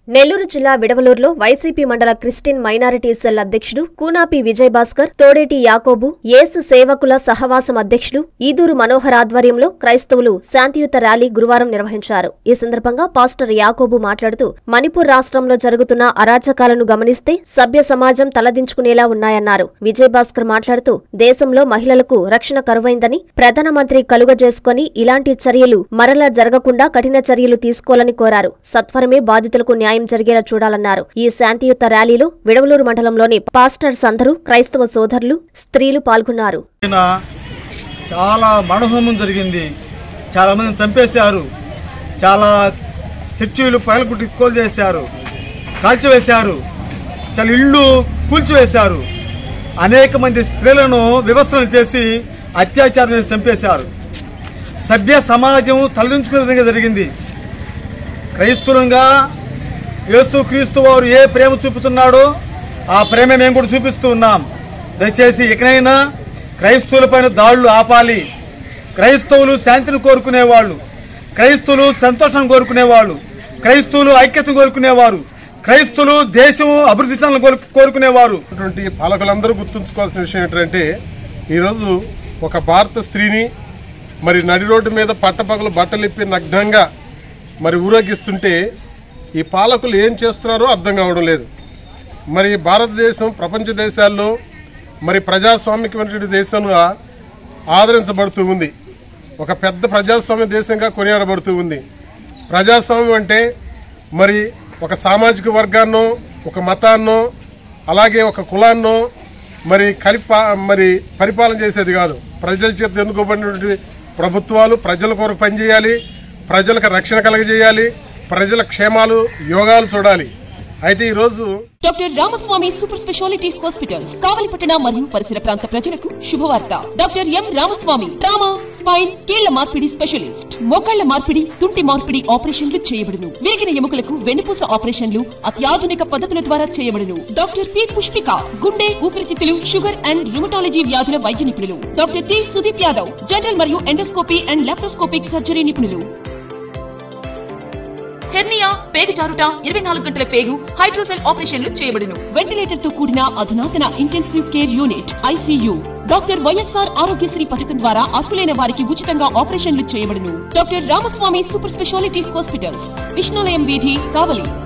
నెల్లూరు జిల్లా విడవలూరులో వైసీపీ మండల క్రిస్టియన్ మైనారిటీ సెల్ అధ్యక్షుడు కూనాపి విజయ్ భాస్కర్ తోడేటి యాకోబు యేసు సేవకుల సహవాసం అధ్యక్షుడు ఈదూరు మనోహర్ ఆధ్వర్యంలో క్రైస్తవులు శాంతియుత ర్యాలీ గురువారం నిర్వహించారు ఈ సందర్భంగా పాస్టర్ యాకోబు మాట్లాడుతూ మణిపూర్ రాష్ట్రంలో జరుగుతున్న అరాచకాలను గమనిస్తే సభ్య సమాజం తలదించుకునేలా ఉన్నాయన్నారు విజయ్ భాస్కర్ మాట్లాడుతూ దేశంలో మహిళలకు రక్షణ కరువైందని ప్రధానమంత్రి కలుగజేసుకుని ఇలాంటి చర్యలు మరలా జరగకుండా కఠిన చర్యలు తీసుకోవాలని కోరారు సత్వరమే బాధితులకు న్యాయం జరిగేలా చూడాలన్నారు ఈ శాంతియుత ర్యాలీలో విడవలూరు మండలంలోని పాస్టర్స్ అందరూ క్రైస్తవ సోదరులు స్త్రీలు పాల్గొన్నారు పైన చాలా మరణహోమం జరిగింది చాలా మందిని చంపేశారు చాలా చర్చీలు పగలకుట్టి కోల్ చేశారు కాల్చివేశారు చాలా ఇళ్ళు కూల్చివేశారు అనేక మంది స్త్రీలను వివస్త్రలు చేసి అత్యాచారం చేసి చంపేశారు సభ్య సమాజం తలదించుకునే విధంగా జరిగింది క్రైస్తవులంగా యేసు క్రీస్తు వారు ఏ ప్రేమ చూపుతున్నాడో ఆ ప్రేమ మేము కూడా చూపిస్తూ ఉన్నాం దయచేసి ఇకనైనా క్రైస్తవులపైన దాడులు ఆపాలి క్రైస్తవులు శాంతిని కోరుకునేవాళ్ళు క్రైస్తవులు సంతోషం కోరుకునేవాళ్ళు క్రైస్తవులు ఐక్యతను కోరుకునేవారు క్రైస్తవులు దేశం అభివృద్ధి చెందాలని కోరు- కోరుకునేవారు ఉన్నటువంటి పాలకులందరూ గుర్తుంచుకోవాల్సిన విషయం ఏంటంటే ఈరోజు ఒక భారత స్త్రీని మరి నడి రోడ్డు మీద పట్టపగలు బట్టలిప్పి నగ్నంగా మరి ఊరేగిస్తుంటే ఈ పాలకులు ఏం చేస్తున్నారో అర్థం కావడం లేదు మరి భారతదేశం ప్రపంచ దేశాల్లో మరి ప్రజాస్వామికమైనటువంటి దేశంగా ఆదరించబడుతూ ఉంది ఒక పెద్ద ప్రజాస్వామ్య దేశంగా కొనియాడబడుతూ ఉంది ప్రజాస్వామ్యం అంటే మరి ఒక సామాజిక వర్గాన్నో ఒక మతాన్నో అలాగే ఒక కులాన్నో మరి కలిపి మరి పరిపాలన చేసేది కాదు ప్రజల చేత ఎన్నుకోబడినటువంటి ప్రభుత్వాలు ప్రజల కొరకు పనిచేయాలి ప్రజలకు రక్షణ కలగజేయాలి ప్రజల క్షేమాలు యోగాలు చూడాలి అయితే ఈరోజు doctor Ramaswamy super speciality hospitals కావలిపట్టణ మరియు పరిసర ప్రాంత ప్రజలకు శుభవార్త doctor M Ramaswamy trauma spine కీళ్ల మార్పిడి స్పెషలిస్ట్ మోకాళ్ల మార్పిడి తుంటి మార్పిడి ఆపరేషన్లు చేయబడును విరిగిన ఎముకలకు వెన్నుపూస ఆపరేషన్లు అత్యాధునిక పద్ధతుల ద్వారా చేయబడును డాక్టర్ పి పుష్పిక గుండె ఊపిరితిత్తులు షుగర్ అండ్ రుమటాలజీ వ్యాధుల వైద్య నిపుణులు doctor T Sudeep Yadav general మరియు ఎండోస్కోపీ అండ్ లాప్రోస్కోపిక్ సర్జరీ నిపుణులు హెర్నియా పేగు జారుట ఇరవై నాలుగు గంటల పేగు హైడ్రోసెల్ ఆపరేషన్లు చేయబడును వెంటిలేటర్ తో కూడిన అధునాతన intensive care unit ICU doctor YSR Aarogyasri పథకం ద్వారా అర్హులైన వారికి ఉచితంగా ఆపరేషన్లు చేయబడును doctor Ramaswamy super speciality hospitals Vishnulayam వీధి కావలి